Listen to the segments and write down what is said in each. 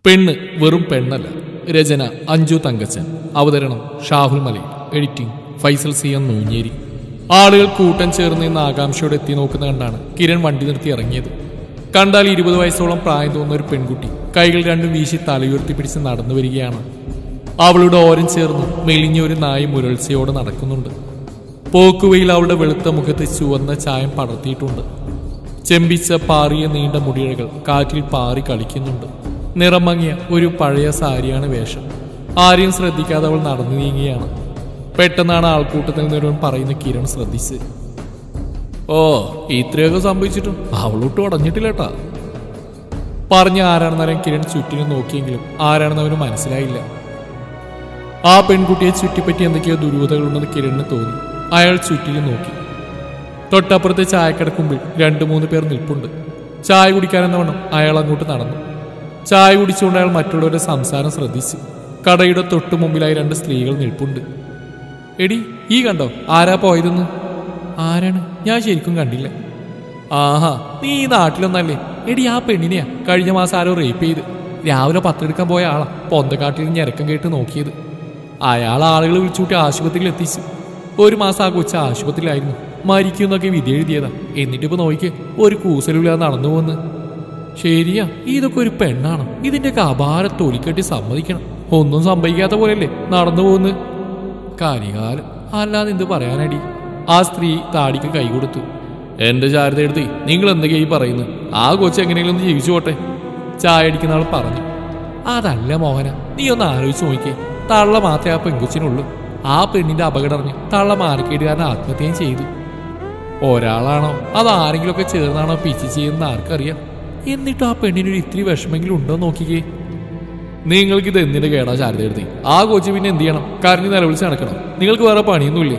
പെണ്ണ് വെറും പെണ്ണല്ല രചന അഞ്ജു തങ്കച്ചൻ അവതരണം Shahul Malayil editing Faisal C M Noonjeri ആളുകൾ കൂട്ടം ചേർന്ന് ഇന്ന് ആകാംക്ഷയോടെ എത്തി നോക്കുന്ന കണ്ടാണ് കിരൺ വണ്ടി നിർത്തി ഇറങ്ങിയത് കണ്ടാൽ ഇരുപത് വയസ്സോളം പ്രായം തോന്നുന്ന ഒരു പെൺകുട്ടി കൈകൾ രണ്ടും വീശി തലയുയർത്തി പിടിച്ച് നടന്നു വരികയാണ് അവളുടെ ഓരം ചേർന്ന് മെലിഞ്ഞ ഒരു നായി മുരൾച്ചയോടെ നടക്കുന്നുണ്ട് പോക്കുവയിൽ അവളുടെ വെളുത്ത മുഖത്ത് ചുവന്ന ചായം പടർത്തിയിട്ടുണ്ട് ചെമ്പിച്ച പാറിയ നീണ്ട മുടിയഴകൾ കാറ്റിൽ പാറി കളിക്കുന്നുണ്ട് നിറം മങ്ങിയ ഒരു പഴയ സാരിയാണ് വേഷം ആരെയും ശ്രദ്ധിക്കാതെ അവൾ നടന്നു നീങ്ങുകയാണ് പെട്ടെന്നാണ് ആൾക്കൂട്ടത്തിൽ നിന്നൊരുവൻ പറയുന്ന കിരൺ ശ്രദ്ധിച്ച് ഓ ഇത്രയൊക്കെ സംഭവിച്ചിട്ടും അവളൊട്ടും അടഞ്ഞിട്ടില്ലട്ടാ പറഞ്ഞ ആരാണെന്നറിയാൻ കിരൺ ചുറ്റിനും നോക്കിയെങ്കിലും ആരാണെന്ന് അവന് മനസ്സിലായില്ല ആ പെൺകുട്ടിയെ ചുറ്റിപ്പറ്റി എന്തൊക്കെയോ ദുരൂഹതകളുണ്ടെന്ന് കിരണിന് തോന്നി അയാൾ ചുറ്റിലും നോക്കി തൊട്ടപ്പുറത്തെ ചായക്കടക്ക് മുമ്പിൽ രണ്ടു മൂന്ന് പേർ നിൽപ്പുണ്ട് ചായ കുടിക്കാനെന്ന വണ്ണം അയാൾ അങ്ങോട്ട് നടന്നു ചായ കുടിച്ചുകൊണ്ട് അയാൾ മറ്റുള്ളവരുടെ സംസാരം ശ്രദ്ധിച്ചു കടയുടെ തൊട്ടു മുമ്പിലായി രണ്ട് സ്ത്രീകൾ നിൽപ്പുണ്ട് എടി ഈ കണ്ടോ ആരാ പോയതെന്ന് ആരാണ് ഞാൻ ശരിക്കും കണ്ടില്ല ആഹാ നീ ഈ നാട്ടിലൊന്നല്ലേ എടി ആ പെണ്ണിനെയാ കഴിഞ്ഞ മാസം ആരോ റേപ്പ് ചെയ്ത് രാവിലെ പത്തെടുക്കാൻ പോയ ആളാ പൊന്തക്കാട്ടിൽ ഞെരക്കം കേട്ട് നോക്കിയത് അയാൾ ആളുകൾ വിളിച്ചുകൂട്ടി ആശുപത്രിയിൽ എത്തിച്ചു ഒരു മാസം ആ കൊച്ച ആശുപത്രിയിലായിരുന്നു മരിക്കുന്നൊക്കെ വിധി എഴുതിയതാ എന്നിട്ട് ഇപ്പൊ നോക്കിക്ക് ഒരു കൂസലില്ലാതെ നടന്നു പോന്ന് ശരിയാ ഇതൊക്കെ ഒരു പെണ്ണാണ് ഇതിന്റെയൊക്കെ അപാര തൊലിക്കെട്ടി സമ്മതിക്കണം ഒന്നും സംഭവിക്കാത്ത പോലെയല്ലേ നടന്നു പോന്ന് കാര്യകാലം അല്ലാതെ എന്ത് പറയാനടി ആ സ്ത്രീ താടിക്ക് കൈ കൊടുത്തു എന്റെ ചാരത എടുത്ത് നിങ്ങൾ എന്തൊക്കെയാ ഈ പറയുന്നത് ആ കൊച്ചു എങ്ങനെയെങ്കിലും ഒന്ന് ജീവിച്ചു പോട്ടെ ചായ അടിക്കുന്ന ആൾ പറഞ്ഞു അതല്ല മോഹന നീ ഒന്ന് ആലോചിച്ച് നോക്കിയേ തള്ള മാത്രമേ ആ പെങ്കൊച്ചിനുള്ളൂ ആ പെണ്ണിന്റെ അപകടം അറിഞ്ഞ് തള്ള മാർക്കേറ്റുകാരൻ ആത്മഹത്യയും ചെയ്തു ഒരാളാണോ അത് ആരെങ്കിലുമൊക്കെ ചേർന്നാണോ പിച്ച് ചെയ്യുന്ന ആർക്കറിയാം എന്നിട്ട് ആ പെണ്ണിനൊരു ഇത്തിരി വിഷമെങ്കിലും ഉണ്ടോ നോക്കിക്കേ നിങ്ങൾക്ക് ഇത് എന്തിന്റെ കേടാ ശാരദയെടുത്തി ആ കൊച്ചു പിന്നെ എന്ത് ചെയ്യണം കരഞ്ഞ് നിലവിളിച്ച് നടക്കണം നിങ്ങൾക്ക് വേറെ പണിയൊന്നുമില്ലേ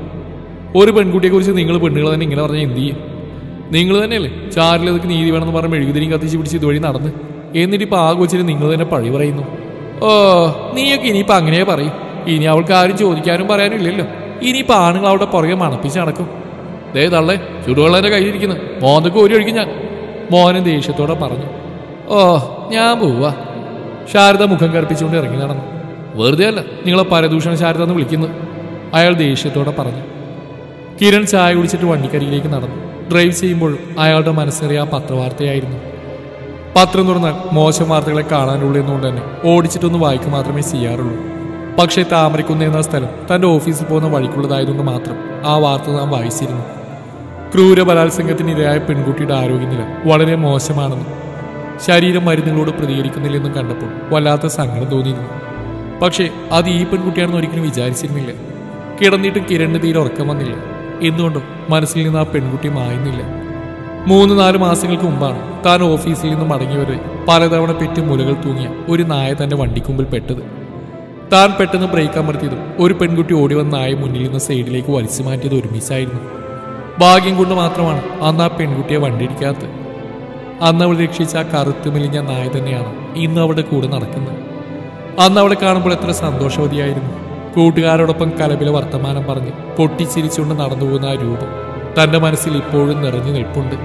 ഒരു പെൺകുട്ടിയെ കുറിച്ച് നിങ്ങൾ പെണ്ണുകൾ തന്നെ ഇങ്ങനെ പറഞ്ഞാൽ എന്ത് ചെയ്യും നിങ്ങൾ തന്നെയല്ലേ ചാരിലതൊക്കെ നീതി വേണമെന്ന് പറഞ്ഞ് മെഴുകുതിരിയും കത്തിച്ച് പിടിച്ച് ഇതുവഴി നടന്ന് എന്നിട്ട് ഇപ്പൊ ആ കൊച്ചിന് നിങ്ങൾ തന്നെ പഴി പറയുന്നു ഓ നീയൊക്കെ ഇനിയിപ്പോ അങ്ങനെ പറയും ഇനി അവൾക്ക് ആരും ചോദിക്കാനും പറയാനും ഇല്ലല്ലോ ഇനിയിപ്പോ ആണുങ്ങൾ അവിടെ പുറകെ മണപ്പിച്ച് നടക്കും ദേ തള്ളേ ചുടുവെള്ളന്റെ കയ്യിലിരിക്കുന്നു മോന്തൊക്കെ ഒരു ഒഴിക്കും ഞാൻ മോഹനൻ ദേഷ്യത്തോടെ പറഞ്ഞു ഓ ഞാൻ പോവാ ശാരദ മുഖം കറുപ്പിച്ചുകൊണ്ട് ഇറങ്ങി നടന്നു വെറുതെ അല്ല നിങ്ങളെ പരദൂഷണ ശാരദ എന്ന് വിളിക്കുന്നു അയാൾ ദേഷ്യത്തോടെ പറഞ്ഞു കിരൺ ചായ കുടിച്ചിട്ട് വണ്ടിക്കരികിലേക്ക് നടന്നു ഡ്രൈവ് ചെയ്യുമ്പോൾ അയാളുടെ മനസ്സേറിയ ആ പത്രവാർത്തയായിരുന്നു പത്രം തുറന്നാൽ മോശം വാർത്തകളെ കാണാനുള്ളൂ എന്നുകൊണ്ട് തന്നെ ഓടിച്ചിട്ടൊന്ന് വായിക്കുക മാത്രമേ ചെയ്യാറുള്ളൂ പക്ഷേ താമരക്കുന്ന് എന്ന സ്ഥലം തന്റെ ഓഫീസിൽ പോകുന്ന വഴിക്കുള്ളതായതുകൊണ്ട് മാത്രം ആ വാർത്ത നാം വായിച്ചിരുന്നു ക്രൂര ബലാത്സംഗത്തിന് ഇരയായ പെൺകുട്ടിയുടെ ആരോഗ്യനില വളരെ മോശമാണെന്നും ശരീരം മരുന്നുകളോട് പ്രതികരിക്കുന്നില്ലെന്നും കണ്ടപ്പോൾ വല്ലാത്ത സങ്കടം തോന്നിയിരുന്നു പക്ഷേ അത് ഈ പെൺകുട്ടിയാണെന്ന് ഒരിക്കലും വിചാരിച്ചിരുന്നില്ല കിടന്നിട്ടും കിരണിന് തീരെ ഉറക്കം വന്നില്ല എന്തുകൊണ്ടും മനസ്സിൽ നിന്ന് ആ പെൺകുട്ടി മായുന്നില്ല മൂന്ന് നാല് മാസങ്ങൾക്ക് മുമ്പാണ് താൻ ഓഫീസിൽ നിന്ന് മടങ്ങിയവരെ പലതവണ പെറ്റ് മുലകൾ തൂങ്ങിയ ഒരു നായ തന്റെ വണ്ടിക്കുമ്പിൽ പെട്ടത് താൻ പെട്ടെന്ന് ബ്രേക്ക് അമർത്തിയതും ഒരു പെൺകുട്ടി ഓടി വന്ന നായ മുന്നിൽ നിന്ന് സൈഡിലേക്ക് വലിച്ചു മാറ്റിയത് ഒരുമിച്ചായിരുന്നു ഭാഗ്യം കൊണ്ട് മാത്രമാണ് അന്ന് ആ പെൺകുട്ടിയെ വണ്ടിയിടിക്കാത്തത് അന്ന് അവൾ രക്ഷിച്ച ആ കറുത്ത് മെലിഞ്ഞ നായ തന്നെയാണ് ഇന്ന് അവളുടെ കൂടെ നടക്കുന്നത് അന്ന് അവളെ കാണുമ്പോൾ എത്ര സന്തോഷവതിയായിരുന്നു കൂട്ടുകാരോടൊപ്പം കലബിലെ വർത്തമാനം പറഞ്ഞ് പൊട്ടിച്ചിരിച്ചുകൊണ്ട് നടന്നു പോകുന്ന ആ രൂപം തന്റെ മനസ്സിൽ ഇപ്പോഴും നിറഞ്ഞു നിൽപ്പുണ്ട്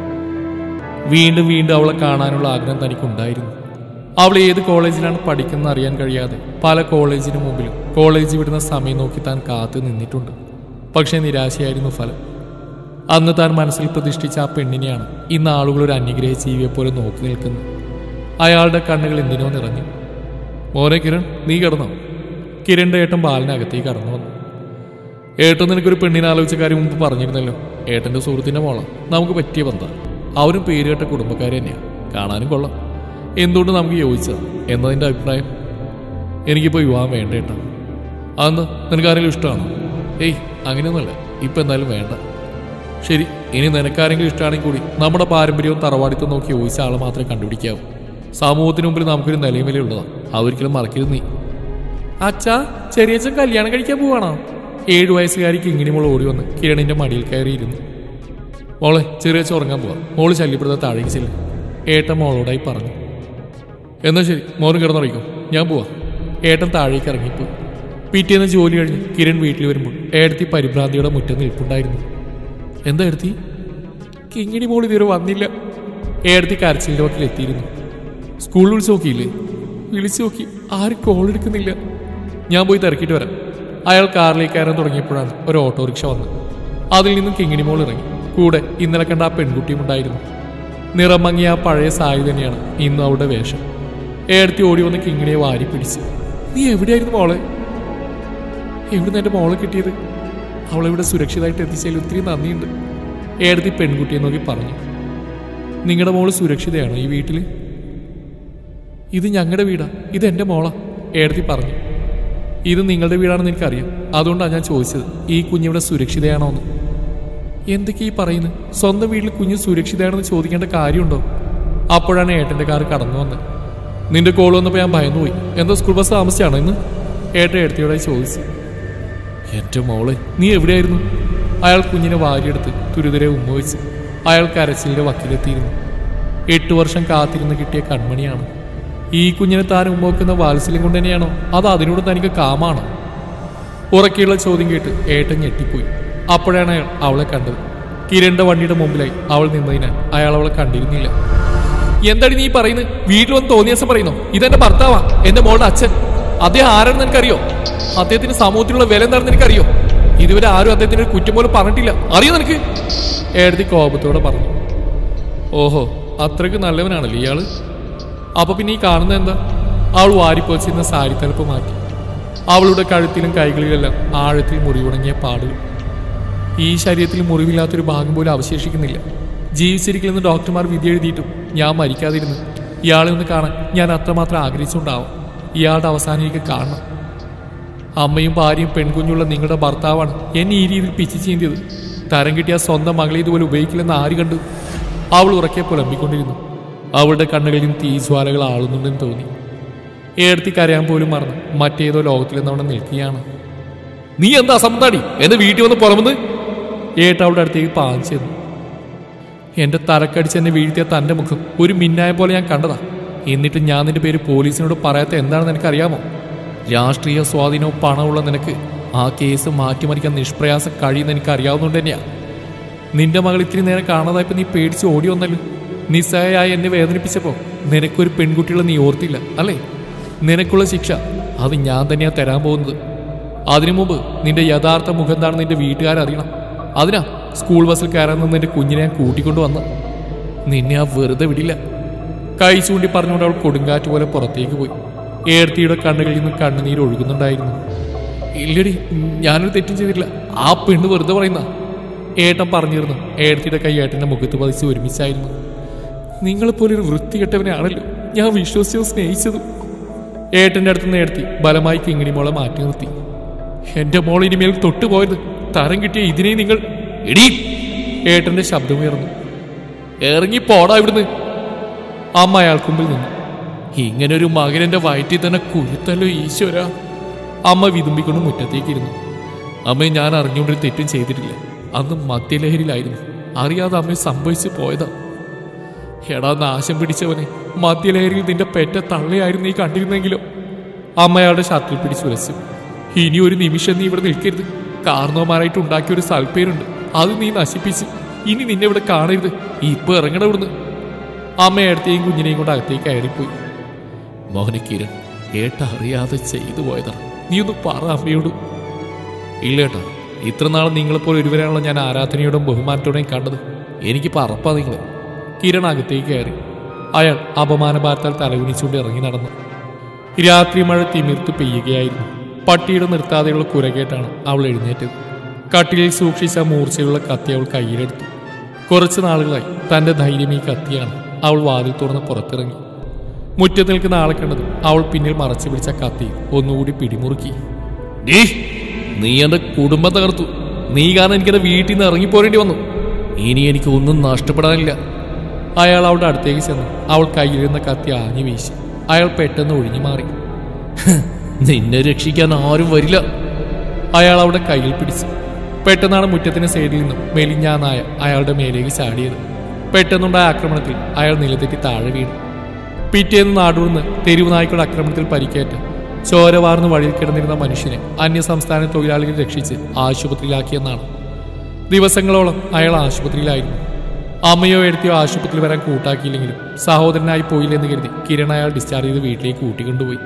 വീണ്ടും വീണ്ടും അവളെ കാണാനുള്ള ആഗ്രഹം തനിക്കുണ്ടായിരുന്നു അവൾ ഏത് കോളേജിലാണ് പഠിക്കുന്നത് അറിയാൻ കഴിയാതെ പല കോളേജിന് മുമ്പിലും കോളേജ് വിടുന്ന സമയം നോക്കി താൻ കാത്തു നിന്നിട്ടുണ്ട് പക്ഷേ നിരാശയായിരുന്നു ഫലം അന്ന് താൻ മനസ്സിൽ പ്രതിഷ്ഠിച്ച ആ പെണ്ണിനെയാണ് ഇന്ന് ആളുകൾ ഒരു അന്യഗ്രഹ ജീവിയെ പോലെ നോക്കി നിൽക്കുന്നത് അയാളുടെ കണ്ണുകൾ എന്തിനോ നിറഞ്ഞു മോനെ കിരൺ നീ കിടന്നോ കിരണിന്റെ ഏട്ടൻ ബാലിനകത്തേക്ക് കടന്നു വന്നു ഏട്ടൻ നിനക്കൊരു പെണ്ണിനെ ആലോചിച്ച കാര്യം മുമ്പ് പറഞ്ഞിരുന്നല്ലോ ഏട്ടന്റെ സുഹൃത്തിന്റെ മോള നമുക്ക് പറ്റിയ ബന്ധം അവരും പേര് കേട്ട കുടുംബക്കാർ തന്നെയാണ് കാണാനും കൊള്ളാം എന്തുകൊണ്ട് നമുക്ക് യോജിച്ചത് എന്നതിന്റെ അഭിപ്രായം എനിക്കിപ്പോൾ വിവാഹം വേണ്ട ഏട്ടാ അതെന്താ നിനക്ക് ആരെങ്കിലും ഇഷ്ടമാണോ ഏയ് അങ്ങനെയൊന്നുമല്ല ഇപ്പം എന്തായാലും വേണ്ട ശരി ഇനി നിനക്കാരെങ്കിലും ഇഷ്ടമാണെങ്കിൽ കൂടി നമ്മുടെ പാരമ്പര്യവും തറവാടിത്തം നോക്കി യോജിച്ച ആളെ മാത്രമേ കണ്ടുപിടിക്കാവൂ സമൂഹത്തിന് മുമ്പിൽ നമുക്കൊരു നിലയും വിലയുള്ളതാണ് അതൊരിക്കലും മറക്കരുത് നീ അച്ഛാ ചെറിയച്ഛൻ കല്യാണം കഴിക്കാൻ പോവാണോ ഏഴു വയസ്സുകാരിക്ക് ഇങ്ങനെ മോൾ ഓടി വന്ന് കിരണിന്റെ മടിയിൽ കയറിയിരുന്നു മോളെ ചെറിയച്ഛൻ ഉറങ്ങാൻ പോവാ മോള് ശല്യപ്പെടുത്ത താഴേക്ക് ചെല്ലും ഏട്ടൻ മോളോടായി പറഞ്ഞു എന്നാ ശരി മോന് കിടന്നുറങ്ങിക്കോ ഞാൻ പോവാ ഏട്ടൻ താഴേക്ക് ഇറങ്ങിപ്പോയി പിറ്റേന്ന് ജോലി കഴിഞ്ഞ് കിരൺ വീട്ടിൽ വരുമ്പോൾ ഏടത്തി പരിഭ്രാന്തിയുടെ മുറ്റം നിൽപ്പുണ്ടായിരുന്നു എന്താ എടുത്തി കിങ്ങിണി മോൾ ഇതുവരെ വന്നില്ല ഏടത്തി കരച്ചിലിന്റെ വക്കിൽ എത്തിയിരുന്നു സ്കൂളിൽ വിളിച്ച് നോക്കിയില്ലേ വിളിച്ചു നോക്കി ആരും കോൾ എടുക്കുന്നില്ല ഞാൻ പോയി തിരക്കിയിട്ട് വരാം അയാൾ കാറിലേക്ക് കയറാൻ തുടങ്ങിയപ്പോഴാണ് ഒരു ഓട്ടോറിക്ഷ വന്നത് അതിൽ നിന്നും കിങ്ങിണി മോൾ ഇറങ്ങി കൂടെ ഇന്നലെ കണ്ട ആ പെൺകുട്ടിയും ഉണ്ടായിരുന്നു നിറം മങ്ങിയ ആ പഴയ സാരി തന്നെയാണ് ഇന്നും അവളുടെ വേഷം ഏടത്തി ഓടി വന്ന് കിങ്ങിണിയെ വാരി പിടിച്ചു നീ എവിടെയായിരുന്നു മോളെ എവിടുന്ന് എൻ്റെ മോളെ കിട്ടിയത് അവളിവിടെ സുരക്ഷിതമായിട്ട് എത്തിച്ചതിൽ ഒത്തിരി നന്ദിയുണ്ട് ഏടത്തി പെൺകുട്ടിയെ നോക്കി പറഞ്ഞു നിങ്ങളുടെ മോള് സുരക്ഷിതയാണോ ഈ വീട്ടിൽ ഇത് ഞങ്ങളുടെ വീടാ ഇത് എൻ്റെ മോളാ ഏടത്തി പറഞ്ഞു ഇത് നിങ്ങളുടെ വീടാണെന്ന് എനിക്കറിയാം അതുകൊണ്ടാണ് ഞാൻ ചോദിച്ചത് ഈ കുഞ്ഞിവിടെ സുരക്ഷിതയാണോ എന്ന് എന്തൊക്കെ ഈ പറയുന്നത് സ്വന്തം വീട്ടിൽ കുഞ്ഞ് സുരക്ഷിതയാണെന്ന് ചോദിക്കേണ്ട കാര്യമുണ്ടോ അപ്പോഴാണ് ഏട്ടൻ്റെ കാർ കടന്നു വന്നത് നിന്റെ കോൾ വന്നപ്പോൾ ഞാൻ ഭയന്നുപോയി എന്താ സ്കൂൾ ബസ് താമസിച്ചാണോ ഇന്ന് ഏട്ടൻ ഏടത്തിയോടായി ചോദിച്ചു എൻ്റെ മോളെ നീ എവിടെയായിരുന്നു അയാൾ കുഞ്ഞിനെ വാരിയെടുത്ത് തുരിതരെ ഉമ്മ വെച്ച് അയാൾ കരച്ചിലിന്റെ വക്കിലെത്തിയിരുന്നു എട്ട് വർഷം കാത്തിരുന്ന് കിട്ടിയ കൺമണിയാണ് ഈ കുഞ്ഞിനെ താൻ ഉമ്മ വെക്കുന്ന വാത്സല്യം കൊണ്ട് തന്നെയാണോ അത് അതിനോട് തനിക്ക് കാമാണോ ഉറക്കെയുള്ള ചോദ്യം കേട്ട് ഏട്ടൻ ഞെട്ടിപ്പോയി അപ്പോഴാണ് അയാൾ അവളെ കണ്ടത് കിരണിന്റെ വണ്ടിയുടെ മുമ്പിലായി അവൾ നിന്നതിനാൽ അയാൾ അവളെ കണ്ടിരുന്നില്ല എന്താണ് നീ പറയുന്നത് വീട്ടിൽ വന്ന് തോന്നിയ ദിവസം പറയുന്നു ഇതെന്റെ ഭർത്താവാ എന്റെ മോളുടെ അച്ഛൻ അദ്ദേഹം ആരാണെന്ന് എനിക്കറിയോ അദ്ദേഹത്തിന് സമൂഹത്തിലുള്ള വില എന്താണെന്ന് എനിക്കറിയോ ഇതുവരെ ആരും അദ്ദേഹത്തിന് ഒരു കുറ്റം പോലും പറഞ്ഞിട്ടില്ല അറിയോ നിനക്ക് ഏടത്തി കോപത്തോടെ പറഞ്ഞു ഓഹോ അത്രയ്ക്ക് നല്ലവനാണല്ലേ ഇയാള് അപ്പൊ പിന്നെ ഈ കാണുന്നത് എന്താ അവൾ വാരിപ്പോച്ചിരുന്ന സാരി തലപ്പ് മാറ്റി അവളുടെ കഴുത്തിലും കൈകളിലെല്ലാം ആഴത്തിൽ മുറിവുണങ്ങിയ പാടുകൾ ഈ ശരീരത്തിൽ മുറിവില്ലാത്തൊരു ഭാഗം പോലും അവശേഷിക്കുന്നില്ല ജീവിച്ചിരിക്കില്ലെന്ന് ഡോക്ടർമാർ വിധി എഴുതിയിട്ടും ഞാൻ മരിക്കാതിരുന്നു ഇയാളെ ഒന്ന് കാണാൻ ഞാൻ അത്രമാത്രം ആഗ്രഹിച്ചുകൊണ്ടാവാം ഇയാളുടെ അവസാനം എനിക്ക് കാണണം അമ്മയും ഭാര്യയും പെൺകുഞ്ഞുള്ള നിങ്ങളുടെ ഭർത്താവാണ് എന്നെ ഈ രീതിയിൽ പിച്ചു ചീന്തിയത് തരം കിട്ടിയ സ്വന്തം മകളെ ഇതുപോലെ ഉപയോഗിക്കില്ലെന്ന് ആര് കണ്ടു അവൾ ഉറക്കെ പുലമ്പിക്കൊണ്ടിരുന്നു അവളുടെ കണ്ണുകളിൽ നിന്ന് തീജ്വാലകൾ ആളുന്നുണ്ടെന്ന് തോന്നി ഏടത്തി കരയാൻ പോലും മറന്നു മറ്റേതോ ലോകത്തിലെന്നവിടെ നിൽക്കുകയാണ് നീ എന്താ സമ്മതാടി എന്റെ വീട്ടിൽ വന്ന് പുറമെന്ന് ഏട്ട അവളുടെ അടുത്തേക്ക് പാഞ്ചെന്നു എന്റെ തലക്കടിച്ച് എന്നെ വീഴ്ത്തിയ തന്റെ മുഖം ഒരു മിന്നായ പോലെ ഞാൻ കണ്ടതാ എന്നിട്ട് ഞാൻ നിന്റെ പേര് പോലീസിനോട് പറയാത്ത എന്താണെന്ന് എനിക്കറിയാമോ രാഷ്ട്രീയ സ്വാധീനവും പണമുള്ള നിനക്ക് ആ കേസ് മാറ്റിമറിക്കാൻ നിഷ്പ്രയാസം കഴിയുന്ന എനിക്ക് അറിയാവുന്നതുകൊണ്ട് തന്നെയാ നിന്റെ മകൾ ഇത്തിരി നേരം കാണാതായപ്പോ നീ പേടിച്ച് ഓടി വന്നല്ലോ നിസ്സഹായായി എന്നെ വേദനിപ്പിച്ചപ്പോ നിനക്കൊരു പെൺകുട്ടികളെ നീ ഓർത്തില്ല അല്ലേ നിനക്കുള്ള ശിക്ഷ അത് ഞാൻ തന്നെയാ തരാൻ പോകുന്നത് അതിനു മുമ്പ് നിന്റെ യഥാർത്ഥ മുഖം എന്താണെന്ന് നിന്റെ വീട്ടുകാരറിയണം അതിനാ സ്കൂൾ ബസ്സിൽ കയറാൻ നിന്ന് നിന്റെ കുഞ്ഞിനെ ഞാൻ കൂട്ടിക്കൊണ്ട് വന്ന നിന്നെ ആ വെറുതെ വിടില്ല കൈ ചൂണ്ടി പറഞ്ഞുകൊണ്ട് അവൾ കൊടുങ്കാറ്റ് പോലെ പുറത്തേക്ക് പോയി ഏർത്തിയുടെ കണ്ണുകളിൽ നിന്ന് കണ്ണുനീര് ഒഴുകുന്നുണ്ടായിരുന്നു ഇല്ലടി ഞാനൊരു തെറ്റും ചെയ്തിട്ടില്ല ആ പെണ്ണ് വെറുതെ പറയുന്ന ഏട്ടൻ പറഞ്ഞിരുന്നു ഏടത്തിയുടെ കൈ ഏട്ടന്റെ മുഖത്ത് പതിച്ച് ഒരുമിച്ചായിരുന്നു നിങ്ങളെപ്പോലെ ഒരു വൃത്തികെട്ടവനെയാണല്ലോ ഞാൻ വിശ്വസിച്ചതും സ്നേഹിച്ചതും ഏട്ടന്റെ അടുത്ത് നേടത്തി ബലമായി കിങ്ങിണി മോളെ മാറ്റി നിർത്തി എന്റെ മോൾ ഇനിമേൽ തൊട്ടുപോയത് തരം കിട്ടിയ ഇതിനെ നിങ്ങൾ എടീ ഏട്ടന്റെ ശബ്ദമുയർന്നു ഇറങ്ങി പോടാ ഇവിടുന്ന് അമ്മ അയാൾക്ക് മുമ്പിൽ നിന്നു ഇങ്ങനെ ഒരു മകൻ എന്റെ വയറ്റിൽ തന്നെ കുരുത്തല്ലോ ഈശ്വര അമ്മ വിതുമ്പിക്കൊണ്ട് മുറ്റത്തേക്ക് ഇരുന്നു അമ്മയെ ഞാൻ അറിഞ്ഞുകൊണ്ടൊരു തെറ്റും ചെയ്തിട്ടില്ല അന്ന് മദ്യലഹരിയിലായിരുന്നു അറിയാതെ അമ്മ സംഭവിച്ചു പോയതാ എടാ നാശം പിടിച്ചവനെ മദ്യലഹരിയിൽ നിന്റെ പെറ്റ തള്ളയായിരുന്നു നീ കണ്ടിരുന്നെങ്കിലോ അമ്മ അയാളുടെ ഷർട്ടിൽ പിടിച്ചു ഉരച്ചു ഇനി ഒരു നിമിഷം നീ ഇവിടെ നിൽക്കരുത് കാർന്നോമാരായിട്ട് ഉണ്ടാക്കിയ ഒരു സൽപ്പേരുണ്ട് അത് നീ നശിപ്പിച്ച് ഇനി നിന്നെ ഇവിടെ കാണരുത് ഇപ്പൊ ഇറങ്ങണ ഇവിടുന്ന് അമ്മ ഏടത്തെയും കുഞ്ഞിനെയും കൊണ്ട് അകത്തേക്ക് കയറിപ്പോയി മോഹന കിരൺ ഏട്ട അറിയാതെ ചെയ്തു പോയതാണ് നീ ഒന്ന് പറ അമ്മയോട് ഇല്ലേട്ടാ ഇത്ര നാൾ നിങ്ങളെപ്പോലെ ഒരുവരാണല്ലോ ഞാൻ ആരാധനയോടും ബഹുമാനത്തോടെയും കണ്ടത് എനിക്ക് പറപ്പാ നിങ്ങൾ കിരൺ അകത്തേക്ക് കയറി അയാൾ അപമാനഭാരത്താൽ തലകുനിച്ചുകൊണ്ട് ഇറങ്ങി നടന്നു രാത്രി മഴ തിമിർത്ത് പെയ്യുകയായിരുന്നു പട്ടിയുടെ നിർത്താതെയുള്ള കുരകേട്ടാണ് അവൾ എഴുന്നേറ്റത് കട്ടിലിൽ സൂക്ഷിച്ച മൂർച്ചയുള്ള കത്തി അവൾ കയ്യിലെടുത്തു കുറച്ചു നാളുകളായി തന്റെ ധൈര്യം ഈ കത്തിയാണ് അവൾ വാതിൽ തുറന്ന് പുറത്തിറങ്ങി മുറ്റത്ത് നിൽക്കുന്ന ആളെ കണ്ടതും അവൾ പിന്നിൽ മറച്ചു പിടിച്ച കത്തി ഒന്നുകൂടി പിടിമുറുക്കി ഡീ നീ എന്റെ കുടുംബം തകർത്തു നീ കാരണം എനിക്കെന്റെ വീട്ടിൽ നിന്ന് ഇറങ്ങിപ്പോരേണ്ടി വന്നു ഇനി എനിക്ക് ഒന്നും നഷ്ടപ്പെടാനില്ല അയാൾ അവളുടെ അടുത്തേക്ക് ചെന്നു അവൾ കയ്യിലിരുന്ന കത്തി ആഞ്ഞു വീശി അയാൾ പെട്ടെന്ന് ഒഴിഞ്ഞു മാറി "ഹ്, നിന്നെ രക്ഷിക്കാൻ ആരും വരില്ല അയാൾ അവളുടെ കയ്യിൽ പിടിച്ചു പെട്ടെന്നാണ് മുറ്റത്തിന് സൈഡിൽ നിന്നും മെലിഞ്ഞാ നായ അയാളുടെ മേലേക്ക് ചാടിയത് പെട്ടെന്നുണ്ടായ ആക്രമണത്തിൽ അയാൾ നിലതെറ്റി താഴെ വീണു പിറ്റേന്ന് നാടൂർന്ന് തെരുവ് നായ്ക്കളുടെ ആക്രമണത്തിൽ പരിക്കേറ്റ് ചോര വാർന്ന് വഴിയിൽ കിടന്നിരുന്ന മനുഷ്യനെ അന്യസംസ്ഥാന തൊഴിലാളികൾ രക്ഷിച്ച് ആശുപത്രിയിലാക്കിയെന്നാണ് ദിവസങ്ങളോളം അയാൾ ആശുപത്രിയിലായിരുന്നു അമ്മയോ എടുത്തിയോ ആശുപത്രിയിൽ വരാൻ കൂട്ടാക്കിയില്ലെങ്കിലും സഹോദരനായി പോയില്ലെന്ന് കരുതി കിരൺ അയാൾ ഡിസ്ചാർജ് ചെയ്ത് വീട്ടിലേക്ക് കൂട്ടിക്കൊണ്ടുപോയി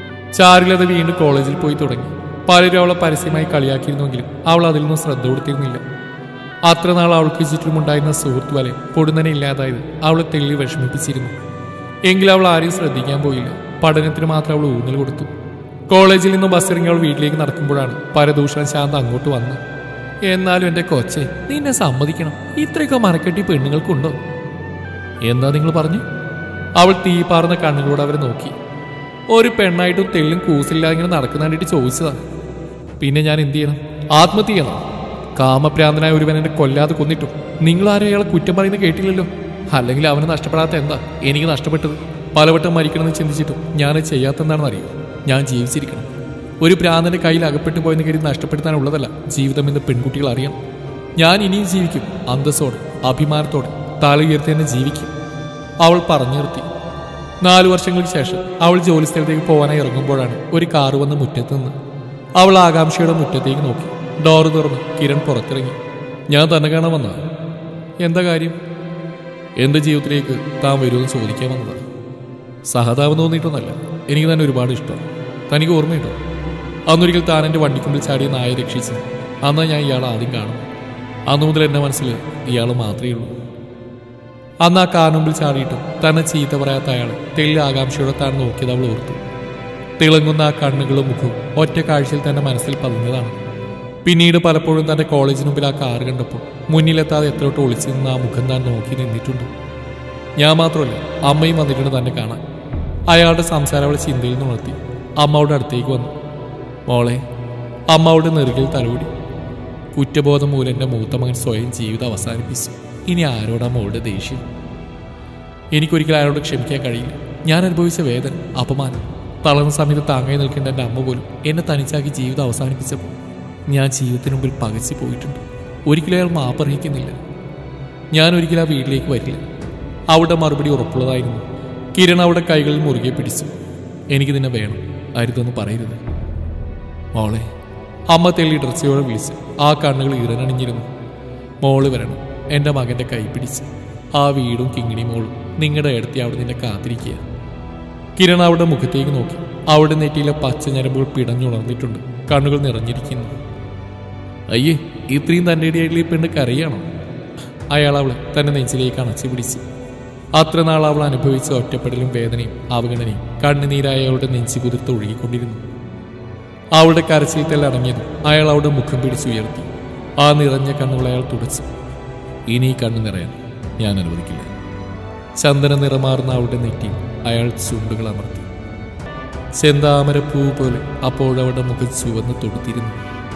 ചാരുലത വീണ്ടും കോളേജിൽ പോയി തുടങ്ങി പലരും അവളെ പരസ്യമായി കളിയാക്കിയിരുന്നെങ്കിലും അവൾ അതിൽ നിന്നും ശ്രദ്ധ കൊടുത്തിരുന്നില്ല അത്ര നാൾ അവൾക്ക് ചുറ്റുമുണ്ടായിരുന്ന സുഹൃത്ത് വലയം പൊടുന്നനെ ഇല്ലാതായത് അവളെ തെള്ളി വിഷമിപ്പിച്ചിരുന്നു എങ്കിലും അവൾ ആരെയും ശ്രദ്ധിക്കാൻ പോയില്ല പഠനത്തിന് മാത്രം അവൾ ഊന്നൽ കൊടുത്തു കോളേജിൽ നിന്ന് ബസ് ഇറങ്ങി അവൾ വീട്ടിലേക്ക് നടക്കുമ്പോഴാണ് പരദൂഷണം ശാന്ത അങ്ങോട്ട് വന്ന് എന്നാലും എൻ്റെ കൊച്ചെ നിന്നെ സമ്മതിക്കണം ഇത്രയൊക്കെ മനക്കെട്ടി പെണ്ണുങ്ങൾക്കുണ്ടോ എന്താ നിങ്ങൾ പറഞ്ഞു അവൾ തീ പാർന്ന കണ്ണുകളോട് അവരെ നോക്കി ഒരു പെണ്ണായിട്ടും തെല്ലും കൂസില്ലാതെ ഇങ്ങനെ നടക്കുന്ന കണ്ടിട്ട് ചോദിച്ചതാ പിന്നെ ഞാൻ എന്ത് ചെയ്യണം ആത്മഹത്യ ചെയ്യണം കാമപ്രാന്തനായ ഒരുവൻ എന്നെ കൊല്ലാതെ കൊന്നിട്ടും നിങ്ങൾ ആരും അയാളെ കുറ്റം പറയുന്നത് കേട്ടില്ലല്ലോ അല്ലെങ്കിൽ അവന് നഷ്ടപ്പെടാത്ത എന്താ എനിക്ക് നഷ്ടപ്പെട്ടത് പലവട്ടം മരിക്കണമെന്ന് ചിന്തിച്ചിട്ടും ഞാൻ ചെയ്യാത്തെന്താണെന്ന് അറിയോ ഞാൻ ജീവിച്ചിരിക്കണം ഒരു പ്രാന്തന്റെ കയ്യിൽ അകപ്പെട്ടു പോയെന്ന് കരുതി നഷ്ടപ്പെടുത്താനുള്ളതല്ല ജീവിതം എന്ന് പെൺകുട്ടികൾ അറിയണം ഞാൻ ഇനിയും ജീവിക്കും അന്തസ്സോടെ അഭിമാനത്തോടെ തല ഉയർത്തി തന്നെ ജീവിക്കും അവൾ പറഞ്ഞു നിർത്തി നാലു വർഷങ്ങൾക്ക് ശേഷം അവൾ ജോലി സ്ഥലത്തേക്ക് പോകാനായി ഇറങ്ങുമ്പോഴാണ് ഒരു കാറ് വന്ന് മുറ്റത്ത് നിന്ന് അവൾ ആകാംക്ഷയുടെ മുറ്റത്തേക്ക് നോക്കി ഡോറ് തുറന്ന് കിരൺ പുറത്തിറങ്ങി ഞാൻ തന്നെ കാണാൻ വന്ന എന്താ കാര്യം എൻ്റെ ജീവിതത്തിലേക്ക് താൻ വരുമെന്ന് ചോദിക്കാൻ വന്നതാണ് സഹതാപം തോന്നിയിട്ടൊന്നല്ല എനിക്ക് തന്നെ ഒരുപാട് ഇഷ്ടമാണ് തനിക്ക് ഓർമ്മയുണ്ടോ അന്നൊരിക്കൽ താൻ എൻ്റെ വണ്ടിക്കുമ്പിൽ ചാടിയ നായ രക്ഷിച്ചു അന്ന് ഞാൻ ഇയാളെ ആദ്യം കാണുന്നു അന്നു മുതൽ എൻ്റെ മനസ്സിൽ ഇയാൾ മാത്രമേ ഉള്ളൂ അന്ന് ആ കാർമുമ്പിൽ ചാടിയിട്ടും തന്നെ ചീത്ത പറയാത്ത അയാൾ തെല്ല് ആകാംക്ഷയോടെ താൻ നോക്കിയത് അവൾ ഓർത്തു തിളങ്ങുന്ന ആ കണ്ണുകളും മുഖവും ഒറ്റ കാഴ്ചയിൽ തന്റെ മനസ്സിൽ പതിഞ്ഞതാണ് പിന്നീട് പലപ്പോഴും തന്റെ കോളേജിന് മുമ്പിൽ ആ കാർ കണ്ടപ്പോൾ മുന്നിലെത്താതെ എത്രയോട്ട് ഒളിച്ചു നിന്ന് ആ മുഖം താൻ നോക്കി നിന്നിട്ടുണ്ട് ഞാൻ മാത്രമല്ല അമ്മയും വന്നിട്ടുണ്ട് തന്നെ കാണാൻ അയാളുടെ സംസാരം അവളെ ചിന്തയിൽ നിന്ന് ഉണർത്തി അമ്മ അവളുടെ അടുത്തേക്ക് വന്നു മോളെ അമ്മ അവളുടെ നെറുകിൽ തലോടി കുറ്റബോധം മൂലം എൻ്റെ മൂത്ത മകൻ സ്വയം ജീവിതം അവസാനിപ്പിച്ചു ഇനി ആരോടാ മോളുടെ ദേഷ്യം എനിക്കൊരിക്കലും ആരോട് ക്ഷമിക്കാൻ കഴിയില്ല ഞാൻ അനുഭവിച്ച വേദന അപമാനം തളർന്ന സമയത്ത് താങ്ങായി നിൽക്കേണ്ട എൻ്റെ അമ്മ പോലും എന്നെ തനിച്ചാക്കി ജീവിതം അവസാനിപ്പിച്ചപ്പോൾ ഞാൻ ജീവിതത്തിന് മുമ്പിൽ പകച്ചു പോയിട്ടുണ്ട് ഒരിക്കലും അയാൾ മാപ്പർഹിക്കുന്നില്ല ഞാൻ ഒരിക്കലും ആ വീട്ടിലേക്ക് വരില്ല അവളുടെ മറുപടി ഉറപ്പുള്ളതായിരുന്നു കിരൺ അവിടെ കൈകളിൽ മുറുകെ പിടിച്ചു എനിക്ക് നിന്നെ വേണം അരുതെന്ന് പറയരുത് മോളെ അമ്മ തെള്ളി ഡ്രസ്സയോടെ വിളിച്ച് ആ കണ്ണുകൾ ഈറനണിഞ്ഞിരുന്നു മോള് വരണം എൻ്റെ മകൻ്റെ കൈ പിടിച്ച് ആ വീടും കിങ്ങിണി മോളും നിങ്ങളുടെ അടുത്ത് അവിടെ നിന്നെ കാത്തിരിക്കുക കിരൺ അവളുടെ മുഖത്തേക്ക് നോക്കി അവിടെ നെറ്റിയിലെ പച്ച ഞരമ്പുകൾ പിടഞ്ഞുണർന്നിട്ടുണ്ട് കണ്ണുകൾ നിറഞ്ഞിരിക്കുന്നു അയ്യേ ഇത്രയും തൻ്റെ ഇടയായിട്ടുള്ള ഈ പെണ്ണ് കരയാണോ അയാൾ അവളെ തന്റെ നെഞ്ചിലേക്ക് അണച്ചു പിടിച്ചു അത്ര നാൾ അവൾ അനുഭവിച്ച ഒറ്റപ്പെടലും വേദനയും അവഗണനയും കണ്ണുനീരായ അവളുടെ നെഞ്ചി കുതിർത്ത് ഒഴുകിക്കൊണ്ടിരുന്നു അവളുടെ കരച്ചിൽ തെല്ലടങ്ങിയതും അയാൾ അവളുടെ മുഖം പിടിച്ചുയർത്തി ആ നിറഞ്ഞ കണ്ണുകൾ അയാൾ തുടച്ചു ഇനി ഈ കണ്ണു നിറയാൻ ഞാൻ അനുവദിക്കില്ല ചന്ദന നിറമാർന്ന അവളുടെ നെറ്റിയിൽ അയാൾ ചുണ്ടുകൾ അമർത്തി ചെന്താമര പൂ പോലെ അപ്പോഴവളുടെ മുഖം ചുവന്ന് തൊടുത്തിരുന്നു